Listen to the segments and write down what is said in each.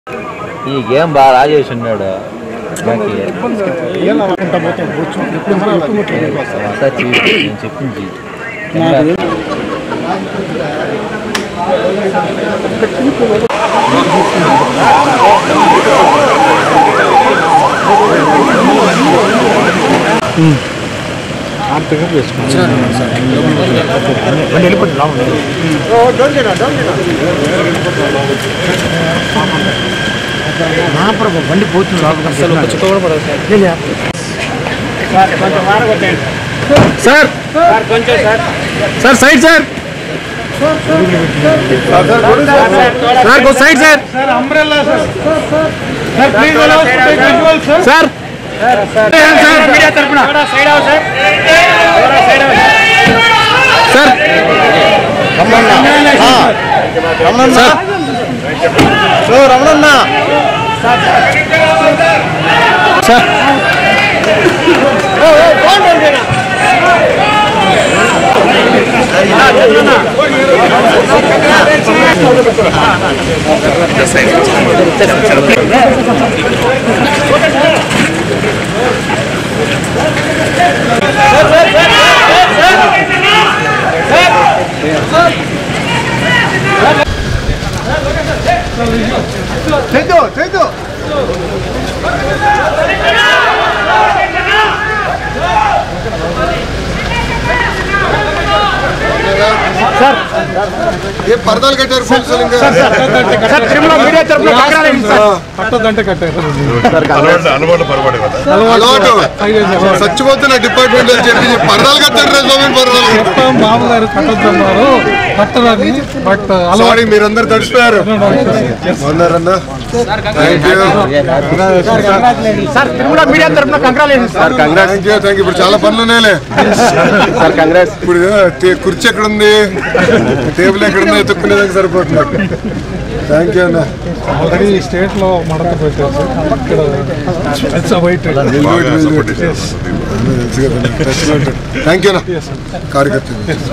ఈ గేమ్ బాగా రాజేసి ఉన్నాడు నాకు అంతా చీ- నేను చెప్పింది sir sir side sir sir go side sir sir sir media తరపున సార్ రమణన్న సార్ చైతు చైతు ఏ పరదాలు కట్టారు పోలీసులు ఇంకా సార్ తిరుమల మీడియా తరపున కంగ్రాచులేషన్ సార్ కట్టదంటే కట్టారు అలవాటు అలవాటు పొరపాటు కదా అలవాటు చచ్చిపోతున్న డిపార్ట్మెంట్ అని చెప్పి పరదాలు కట్టారు రా స్వామి పరదాలు బాబు గారు కట్టొద్దన్నారు కట్టదని బట్ అలవాటు సారీ మీరందరూ తడిచిపోయారు బాగున్నారన్నా thank you sir Tirumala media తరపున congratulation sir thank you thank you ఇప్పుడు చాలా పనులు ఉన్నాయిలే సార్ కంగ్రాట్స్ ఇప్పుడు టే- కుర్చీ ఎక్కడ ఉంది టేబుల్ ఎక్కడ ఉంది ఎత్తుక్కునేదానికి సరిపోతుంది థ్యాంక్ యూ అన్న ఆల్రెడీ స్టేట్ లో మడత పెట్టారు సార్. ఇక్కడ ఇట్స్ వైట్ బాగా సపోర్ట్ చేశారు థ్యాంక్ యూ అన్న కార్యకర్త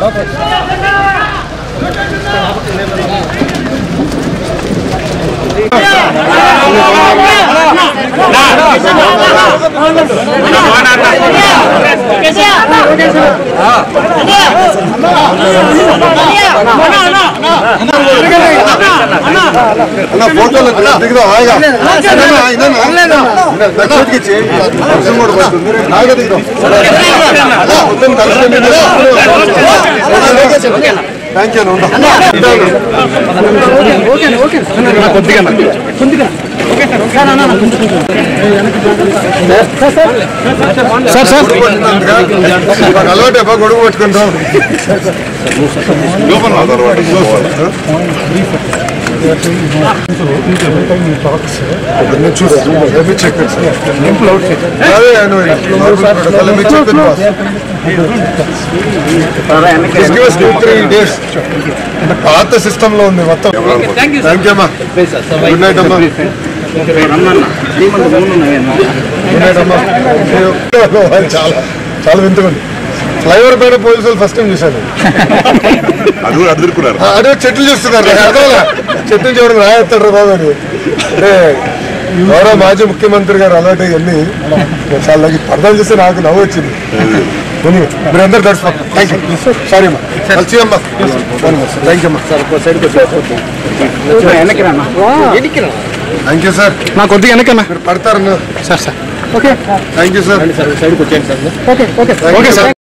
అన్న ఫోటోలు దిగుదా హాయిగా ఇదన్నా, ఇదన్నా. నా చేతికి ఇచ్చి, వర్షం కూడా పడుతుంది. హాయిగా దిగుదాం. అలా పొద్దున్న కలిసి థ్యాంక్ యూ అన్న సార్ సార్ అలవాటు ఎప్ప గొడవ పట్టుకుంటాం అలవాటు పోవాలి. అదే డేస్ పాత సిస్టమ్ లో ఉంది మొత్తం థ్యాంక్ యూ అమ్మా గుడ్ నైట్ అమ్మా గుడ్ నైట్ అమ్మా చాలా చాలా వింతకుంది ఫ్లైఓవర్ పైన పోలీసులు ఫస్ట్ టైం చూశాను అది కూడా అదురుకున్నారు ఆ, అదే చెట్లు చూస్తున్నారు నాకు అర్థంలా చెట్లు చూడడం రాయేస్తాడు బాబు అని అంటే గౌరవ మాజీ ముఖ్యమంత్రి గారు అలాంటి ఇవన్నీ చాలా నాకు ఈ పర్దాలు చూస్తే నాకు నవ్వు వచ్చింది పోనీ, మీరందరూ గడిచిపోతాం థ్యాంక్ యూ సారీ అమ్మా కలిసి అమ్మా థ్యాంక్ యూ అమ్మా థ్యాంక్ యూ సార్ నా కొద్దిగా వెనకన్నా మీరు పడతారు sir sir thank you sir okay sir